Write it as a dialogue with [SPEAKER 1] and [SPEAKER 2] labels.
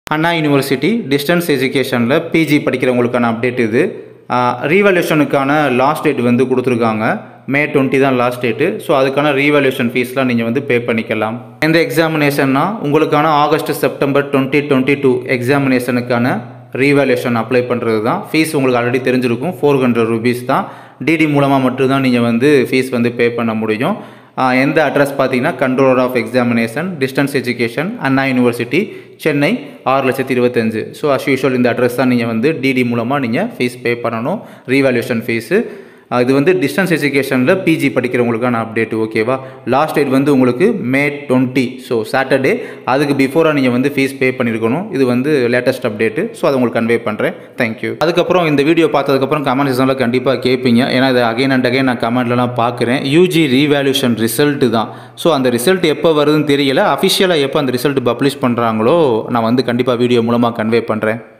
[SPEAKER 1] அண்ணா university distance எஜுகேஷனில் PG படிக்கிறவங்களுக்கான update இது ரீவேல்யூஷனுக்கான லாஸ்ட் டேட் வந்து கொடுத்துருக்காங்க மே டுவெண்ட்டி தான் லாஸ்ட் டேட்டு ஸோ அதுக்கான ரீவேல்யூஷன் ஃபீஸ்லாம் நீங்கள் வந்து பே பண்ணிக்கலாம் எந்த எக்ஸாமினேஷன்னா உங்களுக்கான August September twenty twenty two எக்ஸாமினேஷனுக்கான ரீவேல்யூஷன் அப்ளை பண்ணுறது தான் ஃபீஸ் உங்களுக்கு ஆல்ரெடி தெரிஞ்சிருக்கும் ஃபோர் ஹண்ட்ரட் ருபீஸ் தான் டிடி மூலமாக மட்டும்தான் நீங்கள் வந்து ஃபீஸ் வந்து பே பண்ண முடியும் ஆஹ் எந்த அட்ரஸ் பார்த்தீங்கன்னா controller of examination distance education Anna university Chennai ஆறு லட்சத்தி இருபத்தஞ்சு ஸோ அஸ் யூஷுவல் இந்த அட்ரஸ் தான் நீங்கள் வந்து டிடி மூலமாக நீங்கள் ஃபீஸ் பே பண்ணணும் ரீவேல்யூஷன் ஃபீஸு இது வந்து டிஸ்டன்ஸ் எஜுகேஷனில் பிஜி படிக்கிறவங்களுக்கான அப்டேட் ஓகேவா லாஸ்ட் டேட் வந்து உங்களுக்கு மே டுவெண்ட்டி ஸோ சாட்டர்டே அதுக்கு பிஃபோராக நீங்கள் வந்து ஃபீஸ் பே பண்ணியிருக்கணும் இது வந்து லேட்டஸ்ட் அப்டேட்டு ஸோ அதை உங்களுக்கு கன்வே பண்ணுறேன் தேங்க்யூ அதுக்கப்புறம் இந்த வீடியோ பார்த்ததுக்கப்புறம் கமெண்ட் செக்ஷனில் கண்டிப்பாக கேட்பீங்க ஏன்னா இது அகைன் அண்ட் அகைன் நான் கமெண்ட்லலாம் பார்க்குறேன் யூஜி ரீவேல்யூஷன் ரிசல்ட்டு தான் ஸோ அந்த ரிசல்ட் எப்போ வருதுன்னு தெரியல அஃபிஷியலாக எப்போ அந்த ரிசல்ட் பப்ளிஷ் பண்ணுறாங்களோ நான் வந்து கண்டிப்பாக வீடியோ மூலமாக கன்வே பண்ணுறேன்